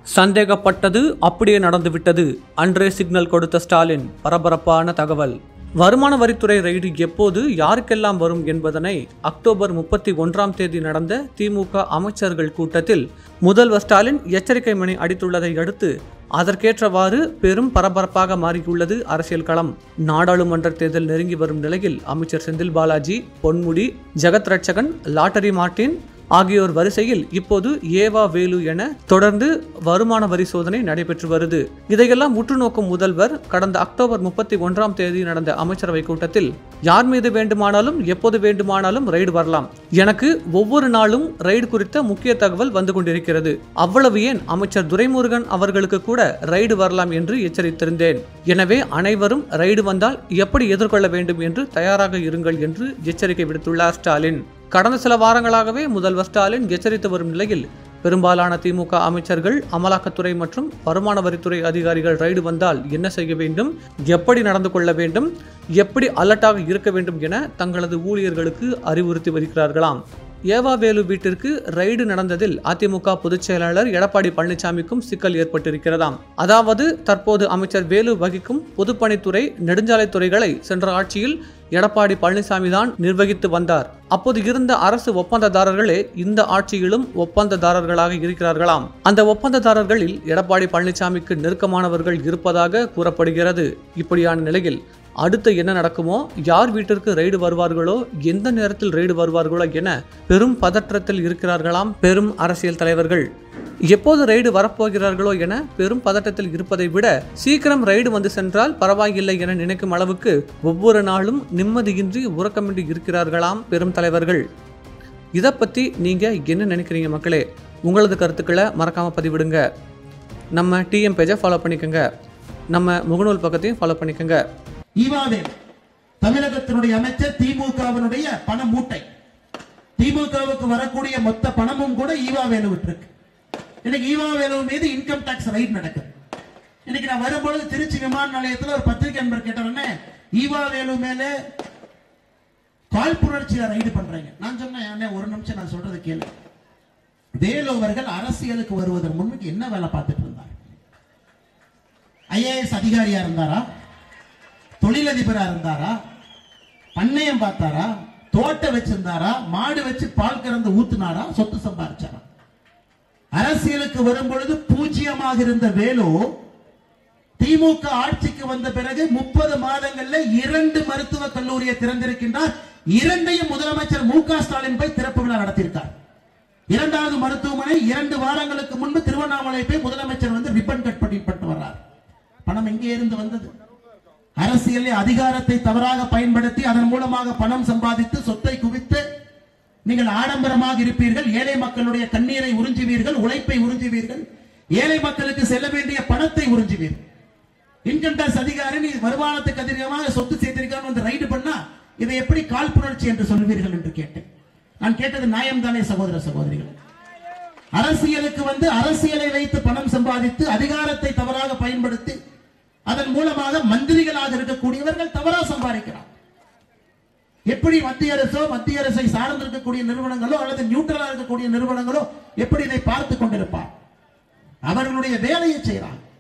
சந்தேகப்பட்டது அப்படியே நடந்துவிட்டது அன்றே சிக்னல் கொடுத்த ஸ்டாலின் பரபரப்பான தகவல் வருமான வரித்துறை ரெய்டு எப்போது யாருக்கெல்லாம் வரும் என்பதனை அக்டோபர் முப்பத்தி ஒன்றாம் தேதி நடந்த திமுக அமைச்சர்கள் கூட்டத்தில் முதல்வர் ஸ்டாலின் எச்சரிக்கை மணி அடித்துள்ளதை அடுத்து அதற்கேற்றவாறு பெரும் பரபரப்பாக மாறியுள்ளது அரசியல் களம் நாடாளுமன்ற தேர்தல் நெருங்கி வரும் நிலையில் அமைச்சர் செந்தில் பாலாஜி பொன்முடி ஜெகத் ரட்சகன் லாட்டரி மார்ட்டின் ஆகியோர் வரிசையில் இப்போது ஏவா வேலு என தொடர்ந்து வருமான வரி சோதனை நடைபெற்று வருது இதையெல்லாம் உற்று நோக்கும் முதல்வர் கடந்த அக்டோபர் முப்பத்தி ஒன்றாம் தேதி நடந்த அமைச்சரவை கூட்டத்தில் யார் மீது வேண்டுமானாலும் எப்போது வேண்டுமானாலும் ரெய்டு வரலாம் எனக்கு ஒவ்வொரு நாளும் ரெய்டு குறித்த முக்கிய தகவல் வந்து கொண்டிருக்கிறது அவ்வளவு ஏன் அமைச்சர் துரைமுருகன் அவர்களுக்கு கூட ரெய்டு வரலாம் என்று எச்சரித்திருந்தேன் எனவே அனைவரும் ரெய்டு வந்தால் எப்படி எதிர்கொள்ள வேண்டும் என்று தயாராக இருங்கள் என்று எச்சரிக்கை விடுத்துள்ளார் ஸ்டாலின் கடந்த சில வாரங்களாகவே முதல்வர் ஸ்டாலின் எச்சரித்து வரும் நிலையில் பெரும்பாலான திமுக அமைச்சர்கள் அமலாக்கத்துறை மற்றும் வருமான வரித்துறை அதிகாரிகள் ரைடு வந்தால் என்ன செய்ய வேண்டும் எப்படி நடந்து கொள்ள வேண்டும் எப்படி அலர்ட்டாக இருக்க வேண்டும் என தங்களது ஊழியர்களுக்கு அறிவுறுத்தி வருகிறார்களாம் ஏவாவேலு வீட்டிற்கு ரைடு நடந்ததில் அதிமுக பொதுச் செயலாளர் எடப்பாடி பழனிசாமிக்கும் சிக்கல் ஏற்பட்டிருக்கிறதாம் அதாவது தற்போது அமைச்சர் வேலு வகிக்கும் பொதுப்பணித்துறை நெடுஞ்சாலைத்துறைகளை சென்ற ஆட்சியில் எடப்பாடி பழனிசாமி தான் நிர்வகித்து வந்தார் அப்போது இருந்த அரசு ஒப்பந்ததாரர்களே இந்த ஆட்சியிலும் ஒப்பந்ததாரர்களாக இருக்கிறார்களாம் அந்த ஒப்பந்ததாரர்களில் எடப்பாடி பழனிசாமிக்கு நெருக்கமானவர்கள் இருப்பதாக கூறப்படுகிறது இப்படியான நிலையில் அடுத்து என்ன நடக்குமோ யார் வீட்டிற்கு ரெய்டு வருவார்களோ எந்த நேரத்தில் ரெய்டு வருவார்களோ என பெரும் பதற்றத்தில் இருக்கிறார்களாம் பெரும் அரசியல் தலைவர்கள் எப்போது ரெய்டு வரப்போகிறார்களோ என பெரும் பதட்டத்தில் இருப்பதை விட சீக்கிரம் ரெய்டு வந்து சென்றால் பரவாயில்லை என நினைக்கும் அளவுக்கு ஒவ்வொரு நாளும் நிம்மதியின்றி உறக்கமின்றி இருக்கிறார்களாம் பெரும் தலைவர்கள் இதை பற்றி நீங்கள் என்ன நினைக்கிறீங்க மக்களே உங்களது கருத்துக்களை மறக்காமல் பதிவிடுங்க நம்ம டிஎம் பேஜை ஃபாலோ பண்ணிக்கோங்க நம்ம முகநூல் பக்கத்தையும் ஃபாலோ பண்ணிக்கோங்க ஈவாவேல் தமிழகத்தினுடைய அமைச்சர் திமுகவினுடைய பண மூட்டை திமுகவுக்கு வரக்கூடிய மொத்த பணமும் கூட ஈவாவேலு விட்டுருக்கு இன்னைக்கு ஈவாவேலு மீது இன்கம் டாக்ஸ் ரைட் நடக்குது இன்னைக்கு நான் வரும்பொழுது திருச்சி விமான நிலையத்தில் ஒரு பத்திரிகை நண்பர் கேட்டவொடனே ஈவாவேலு மேல காழ்ப்புணர்ச்சியை ரைடு பண்றாங்க நான் சொன்னேன் அண்ணே, ஒரு நிமிஷம் நான் சொல்றது கேளு வேலு அவர்கள் அரசியலுக்கு வருவதற்கு முன்னுக்கு என்ன வேலை பார்த்துட்டு இருந்தார் ஐஏஎஸ் அதிகாரியா இருந்தாரா தொழிலதிபரா இருந்தாரா பண்ணையம் பார்த்தாரா தோட்டம் வச்சிருந்தாரா மாடு வச்சு பால் கறந்து ஊத்துனாரா சொத்து சம்பாதிச்சாரா அரசியலுக்கு வரும் பொழுது பூஜ்ஜியமாக இருந்த வேலு திமுக ஆட்சிக்கு வந்த பிறகு முப்பது மாதங்கள்ல இரண்டு மருத்துவ கல்லூரியை திறந்திருக்கின்றார் இரண்டையும் முதலமைச்சர் மு க ஸ்டாலின் போய் திறப்பு விழா நடத்தியிருக்கார் இரண்டாவது மருத்துவமனை இரண்டு வாரங்களுக்கு முன்பு திருவண்ணாமலை போய் முதலமைச்சர் வந்து ரிப்பன் கட் பண்ணிட்டு வர்றார் பணம் எங்கே இருந்து வந்தது அரசியலில் அதிகாரத்தை தவறாக பயன்படுத்தி அதன் மூலமாக பணம் சம்பாதித்து சொத்தை குவித்து நீங்கள் ஆடம்பரமாக இருப்பீர்கள் ஏழை மக்களுடைய கண்ணீரை உறிஞ்சுவீர்கள் உழைப்பை உறிஞ்சுவீர்கள் ஏழை மக்களுக்கு செல்ல வேண்டிய பணத்தை உறிஞ்சுவீர்கள் இன்கம் டாக்ஸ் அதிகாரி நீ வருமானத்துக்கு அதிகமாக சொத்து சேர்த்திருக்கான்னு வந்து ரைடு பண்ணா இதை எப்படி காழ்ப்புணர்ச்சி என்று சொல்வீர்கள் என்று கேட்டேன் நான் கேட்டது நியாயம் தானே சகோதர சகோதரிகள் அரசியலுக்கு வந்து அரசியலை வைத்து பணம் சம்பாதித்து அதிகாரத்தை தவறாக பயன்படுத்தி அதன் மூலமாக மந்திரிகளாக இருக்கக்கூடியவர்கள் தவறா சம்பாதிக்கிறார் எப்படி மத்திய அரசோ மத்திய அரசை சார்ந்து இருக்கக்கூடிய நிறுவனங்களோ அல்லது நியூட்ரலா இருக்கக்கூடிய நிறுவனங்களோ எப்படி இதை பார்த்து கொண்டிருப்பார் அவர்களுடைய வேலையை செய்கிறார்